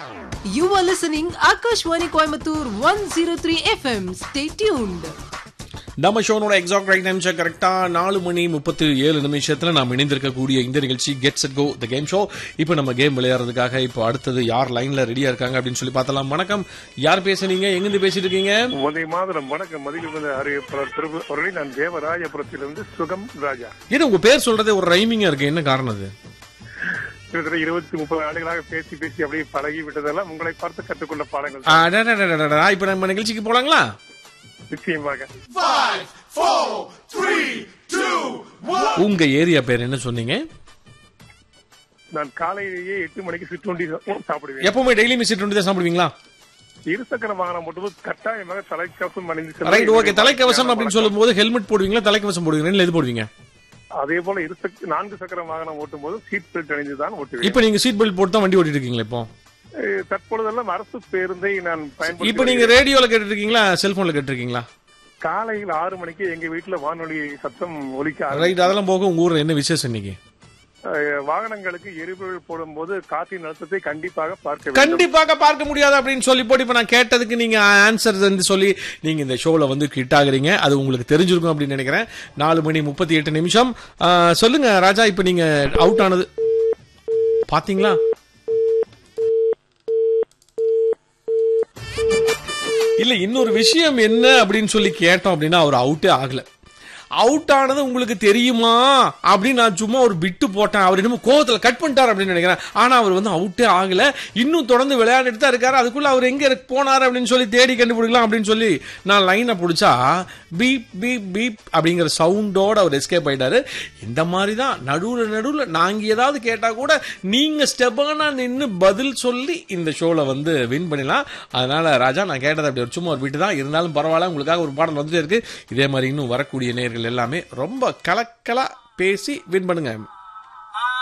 You are listening Akashwani Coimbatore 103 FM. Stay tuned. நம்ம ஷோனோட exact right time கரெக்டா நாலு மணி முப்பத்தி ஏழு நிமிஷத்துல நாம் இணைந்திருக்கக்கூடிய இந்த நிகழ்ச்சி get set go the game show இப்போ நம்ம கேம் விளையாடுறதுக்காக இப்போ அடுத்தது யார் லைன்ல ரெடியா இருக்காங்க அப்படின்னு சொல்லி பார்த்தலாம் வணக்கம் யார் பேசுனீங்க எங்கிருந்து பேசிட்டு இருக்கீங்க உதய மாதம் வணக்கம் மதிப்பு அறிவிப்பாளர் திருப்பு அவர்களை நான் தேவராஜபுரத்திலிருந்து சுகம் ராஜா இது உங்க பேர் சொல்றது ஒரு ரைமிங்கா இருக்கு என்ன காரணம் அது கிட்டத்தட்ட இருபத்தி முப்பது ஆண்டுகளாக பேசி பேசி அப்படியே பழகி விட்டதெல்லாம் உங்களை பார்த்து கற்றுக்கொண்ட பாடங்கள் ஆ, டா, டா, டா, டா, டா. இப்ப நம்ம நிகழ்ச்சிக்கு போலாங்களா நிச்சயமாக உங்க ஏரியா பேர் என்ன சொன்னீங்க நான் காலையிலேயே எட்டு மணிக்கு சிற்றுண்டி சாப்பிடுவேன் எப்பவுமே டெய்லி மிஸ் தான் சாப்பிடுவீங்களா இருசக்கர வாகனம் மட்டும் கட்டாயமாக தலைக்கவசம் அணிந்து செல்ல ரைட் ஓகே தலைக்கவசம் அப்படின்னு சொல்லும் போது ஹெல்மெட் போடுவீங்களா தலைக்கவசம் போடுவீங்க ரெண்டுல எது போடுவீங்க அதே போல இருசக்க நான்கு சக்கர வாகனம் ஓட்டும் போது சீட் பெல்ட் அணிந்து தான் ஓட்டுவேன் இப்ப நீங்க சீட் பெல்ட் போட்டு தான் வண்டி ஓட்டிட்டு இருக்கீங்களா இப்போ அஹ் தற்பொழுதெல்லாம் அரசு பேருந்தை நான் இப்ப பயன்படுத்தி நீங்க ரேடியோல கேட்டு இருக்கீங்களா செல்போன்ல கேட்டு இருக்கீங்களா காலையில் ஆறு மணிக்கு எங்க வீட்டுல வானொலி சத்தம் ஒலிக்க ஆரம்பிக்கும். ரைட் அதெல்லாம் போக உங்க ஊர்ல என்ன விசேஷம் இன்னைக்கு அஹ் வாகனங்களுக்கு எரிபொருள் போடும்போது காற்றின் அழுத்தத்தை கண்டிப்பாக பார்க்க வேண்டும் கண்டிப்பாக பார்க்க முடியாது அப்படின்னு சொல்லி போட்டு இப்ப நான் கேட்டதுக்கு நீங்க ஆன்சர் வந்து சொல்லி நீங்க இந்த ஷோல வந்து கிட் ஆகுறீங்க அது உங்களுக்கு தெரிஞ்சிருக்கும் அப்படின்னு நினைக்கிறேன் நாலு மணி முப்பத்தி எட்டு நிமிஷம் ஆ, சொல்லுங்க ராஜா இப்ப நீங்க அவுட் ஆனது பாத்தீங்களா இல்ல இன்னொரு விஷயம் என்ன அப்படின்னு சொல்லி கேட்டோம் அப்படின்னா அவர் அவுட்டே ஆகல அவுட் ஆனது உங்களுக்கு தெரியுமா அப்படின்னு நான் சும்மா ஒரு பிட்டு போட்டேன் அவர் என்னமோ கோவத்துல கட் பண்ணிட்டார் அப்படின்னு நினைக்கிறேன் ஆனா அவர் வந்து அவுட்டே ஆகல இன்னும் தொடர்ந்து விளையாடிட்டு தான் இருக்காரு அதுக்குள்ள அவர் எங்க இருக்கு- போனாரு அப்படின்னு சொல்லி தேடி கண்டுபிடிக்கலாம் அப்படின்னு சொல்லி நான் லைனை பிடிச்சா பீப் பீப் பீப் அப்படிங்கிற சவுண்டோட அவர் எஸ்கேப் ஆயிட்டாரு இந்த மாதிரி தான் நடுவுல நடுவுல நாங்க ஏதாவது கேட்டா கூட நீங்க ஸ்டெபானா நின்னு பதில் சொல்லி இந்த ஷோல வந்து வின் பண்ணிடலாம் அதனால ராஜா நான் கேட்டது அப்படி ஒரு சும்மா ஒரு வீட்டு தான் இருந்தாலும் பரவாயில்ல உங்களுக்காக ஒரு பாடல் வந்துட்டே இருக்கு இதே மாதிரி இன்னும் வரக்கூடிய நேர்கள் எல்லாமே ரொம்ப கலக்கலா பேசி வின் பண்ணுங்க